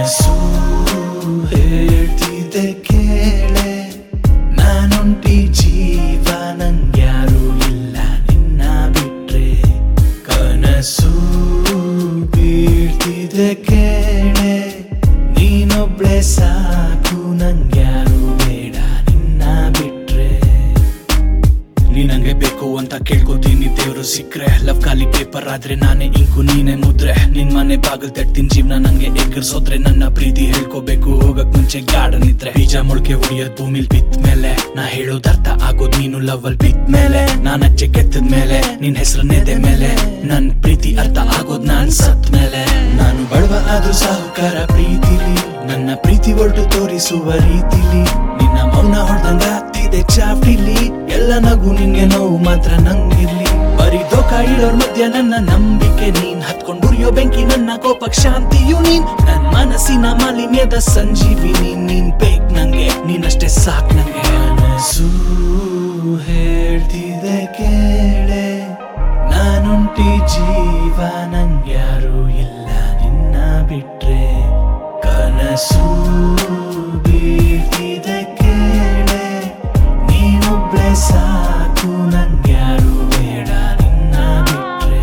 ಮನಸ್ಸು ಹೇಳ್ತಿದೆ ಕೇಳೆ ನಾನೊಂಟಿ ಜೀವ ನಂಗ್ಯಾರು ಇಲ್ಲ ನಿನ್ನ ಬಿಟ್ರೆ ಕನಸು ಬೀಳ್ತಿದೆ ಕೇಳೆ ನೀನೊಬ್ಳೆ ಸಾಕು ನಂಗ್ಯಾರು ಬೇಡ ನಿನ್ನ ಬಿಟ್ರೆ ನೀ ನಂಗೆ ಬೇಕು ಅಂತ ಕೇಳ್ಕೊತೀನಿ ದೇವ್ರು ಸಿಕ್ರೆ ಲವ್ ಖಾಲಿ ಪೇಪರ್ ಆದ್ರೆ ನಾನೇ ಇಂಕು ನೀನೆ ಮುದ್ರೆ ನಿನ್ ಮನೆ ಬಾಗಿಲ್ ತಟ್ತಿನ್ ಜೀವನ ನಂಗೆ ಎಗ್ಗರ್ಸೋದ್ರೆ ನನ್ನ ಪ್ರೀತಿ ಹೇಳ್ಕೋಬೇಕು ಹೋಗಕ್ ಮುಂಚೆ ಗಾರ್ಡನ್ ಇದ್ರೆ ಬೀಜ ಮೊಳಕೆ ಹೊಡಿಯೋದ್ ಭೂಮಿಲ್ ಬಿತ್ ಮೇಲೆ ನಾ ಹೇಳೋದ್ ಅರ್ಥ ಆಗೋದ್ ನೀನು ಲವ್ ಅಲ್ಲಿ ಬಿತ್ ಮೇಲೆ ನಾನ್ ಅಚ್ಚೆ ಕೆತ್ತದ ಮೇಲೆ ನಿನ್ ಹೆಸರನ್ನೆದೆ ಮೇಲೆ ನನ್ ಪ್ರೀತಿ ಅರ್ಥ ಆಗೋದ್ ನಾನ್ ಸತ್ ಮೇಲೆ ನಾನು ಬಡವ ಆದ್ರೂ ಸಾಹುಕಾರ ಪ್ರೀತಿಲಿ ನನ್ನ ಪ್ರೀತಿ ಹೊರಟು ತೋರಿಸುವ ರೀತಿಲಿ ನಿನ್ನ ಮೌನ ಹೊಡೆದಂಗ ಆಗ್ತಿದೆ ಚಾಫ್ಟಿಲಿ ಎಲ್ಲ ನಗು ನಿಂಗೆ ನೋವು ಮಾತ್ರ ನಂಗಿರ್ಲಿ ಬರೀ ದೋಖ ಇಳೋರ್ ಮಧ್ಯ ನನ್ನ ನಂಬಿಕೆ ನೀನ್ ಹತ್ಕೊಂಡ್ ಉರಿಯೋ ಬೆಂಕಿ ನನ್ನ ಕೋಪಕ್ ಶಾಂತಿಯು ನೀನ್ ನನ್ ಮನಸ್ಸಿನ ಮಾಲಿನ್ಯದ ಸಂಜೀವಿನಿ ನೀನ್ ಬೇಕ್ ನಂಗೆ ನೀನಷ್ಟೇ ಸಾಕ್ ನಂಗೆ ಮನಸ್ಸು ಹೇಳ್ತಿದೆ ಕೇಳೆ ನಾನುಂಟಿ ಜೀವ ನಂಗ್ಯಾರು ಇಲ್ಲ ನಿನ್ನ ಬಿಟ್ರೆ ಕನಸು ಬೀಳ್ತಿದೆ ಕೇಳೆ ನೀನೊಬ್ಳೆ ಸಾಕು ನಂಗ್ಯಾರು ಬೇಡ ನಿನ್ನ ಬಿಟ್ರೆ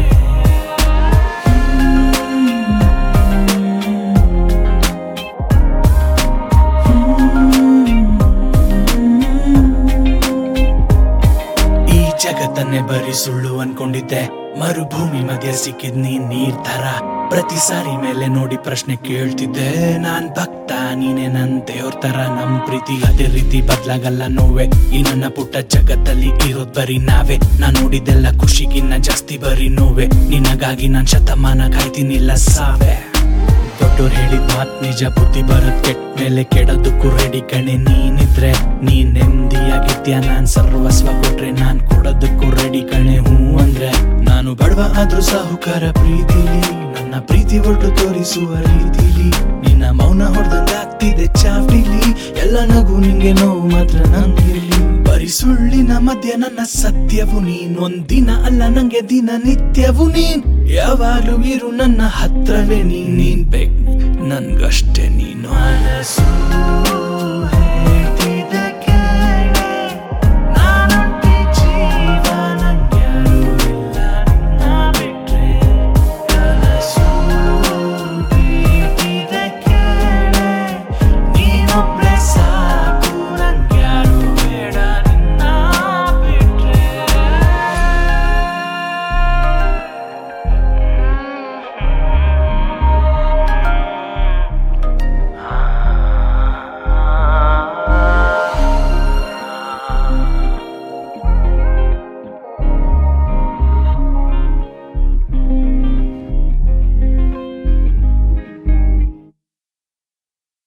ಈ ಜಗತ್ತನ್ನೇ ಬರೀ ಸುಳ್ಳು ಅನ್ಕೊಂಡಿದ್ದೆ ಮರುಭೂಮಿ ಮಧ್ಯ ಸಿಕ್ಕಿದ್ ನೀನ್ ನೀರ್ ತರ ಪ್ರತಿ ಸಾರಿ ಮೇಲೆ ನೋಡಿ ಪ್ರಶ್ನೆ ಕೇಳ್ತಿದ್ದೆ ನಾನ್ ಭಕ್ತ ನೀನೆ ನನ್ ದೇವ್ರ ತರ ನಮ್ ಪ್ರೀತಿ ಅದೇ ರೀತಿ ಬದ್ಲಾಗಲ್ಲ ನೋವೆ ಈ ನನ್ನ ಪುಟ್ಟ ಜಗತ್ತಲ್ಲಿ ಇರೋದ್ ಬರೀ ನಾವೇ ನಾನ್ ನೋಡಿದ್ದೆಲ್ಲ ಖುಷಿಗಿನ್ನ ಜಾಸ್ತಿ ಬರೀ ನೋವೆ ನಿನಗಾಗಿ ನಾನ್ ಶತಮಾನ ಕಾಯ್ತೀನಿಲ್ಲ ಸಾವೆ ದೊಡ್ಡೋರ್ ಹೇಳಿದ್ ಮಾತ್ ನಿಜ ಬುದ್ಧಿ ಬರತ್ ಕೆಟ್ಟ ಮೇಲೆ ಕೆಡೋದಕ್ಕೂ ರೆಡಿ ಕಣೆ ನೀನಿದ್ರೆ ನೀನ್ ನೆಮ್ಮದಿಯಾಗಿದ್ಯಾ ನಾನ್ ಸರ್ವಸ್ವ ಕೊಟ್ರೆ ನಾನ್ ಕೊಡೋದಕ್ಕೂ ರೆಡಿ ಕಣೆ ಹೂ ಅಂದ್ರೆ ನಾನು ಬಡವ ಆದ್ರೂ ಸಾಹುಕಾರ ಪ್ರೀತಿಲಿ ನನ್ನ ಪ್ರೀತಿ ಒಟ್ಟು ತೋರಿಸುವ ರೀತಿಲಿ ನಿನ್ನ ಮೌನ ಹೊಡೆದಂಗ ಆಗ್ತಿದೆ ಚಾಫ್ಟಿಲಿ ಎಲ್ಲ ನಗು ನಿಂಗೆ ನೋವು ಮಾತ್ರ ನಂಗಿರ್ಲಿ ಬರೀ ಸುಳ್ಳಿನ ಮಧ್ಯ ನನ್ನ ಸತ್ಯವು ನೀನ್ ಒಂದಿನ ಅಲ್ಲ ನಂಗೆ ದಿನ ನಿತ್ಯವು ನೀನ್ ಯಾವಾಗ್ಲೂ ಇರು ನನ್ನ ಹತ್ರವೇ ನೀನ್ ನೀನ್ ಬೇಕು ನನ್ಗಷ್ಟೇ ನೀನು ಮನಸ್ಸು